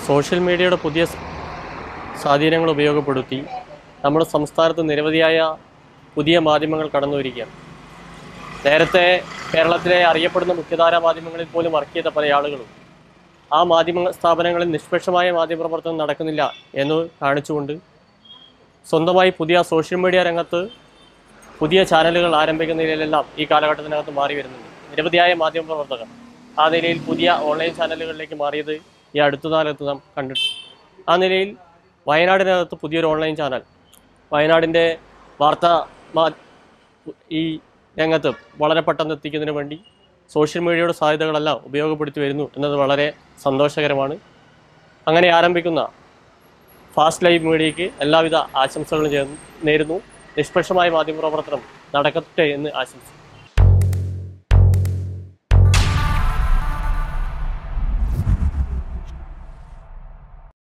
social മീഡിയയുടെ പുതിയ സ് സ്വാധീനങ്ങൾ ഉപയോഗപ്പെടുത്തി നമ്മുടെ സംസ്ഥാനത്ത് നിരവധിയായ പുതിയ മാധ്യമങ്ങൾ കടന്നു വരികയാണ് നേരത്തെ കേരളത്തിലെ അറിയപ്പെടുന്ന മുഖ്യധാരാ മാധ്യമങ്ങളിൽ പോലും വർക്ക് ചെയ്ത പല ആളുകളും ആ മാധ്യമ സ്ഥാപനങ്ങളിൽ നിഷ്പക്ഷമായ മാധ്യമപ്രവർത്തനം നടക്കുന്നില്ല എന്ന് കാണിച്ചുകൊണ്ട് സ്വന്തമായി പുതിയ സോഷ്യൽ മീഡിയ രംഗത്ത് പുതിയ ചാനലുകൾ ആരംഭിക്കുന്നതിലെല്ലാം ഈ കാലഘട്ടത്തിനകത്ത് മാറി വരുന്നുണ്ട് നിരവധിയായ മാധ്യമപ്രവർത്തകർ ആ നിലയിൽ പുതിയ ഓൺലൈൻ ചാനലുകളിലേക്ക് മാറിയത് ഈ അടുത്ത കാലത്ത് നാം കണ്ടിട്ടുണ്ട് ആ നിലയിൽ വയനാടിനകത്ത് പുതിയൊരു ഓൺലൈൻ ചാനൽ വയനാടിൻ്റെ വാർത്താ മാ ഈ രംഗത്ത് വളരെ പെട്ടെന്ന് എത്തിക്കുന്നതിന് വേണ്ടി സോഷ്യൽ മീഡിയയുടെ സാധ്യതകളെല്ലാം ഉപയോഗപ്പെടുത്തി വരുന്നു എന്നത് വളരെ സന്തോഷകരമാണ് അങ്ങനെ ആരംഭിക്കുന്ന ഫാസ്റ്റ് ലൈവ് മീഡിയയ്ക്ക് എല്ലാവിധ ആശംസകളും ചേർന്ന് നേരുന്നു നിഷ്പക്ഷമായ മാധ്യമപ്രവർത്തനം നടക്കട്ടെ എന്ന് ആശംസിക്കുന്നു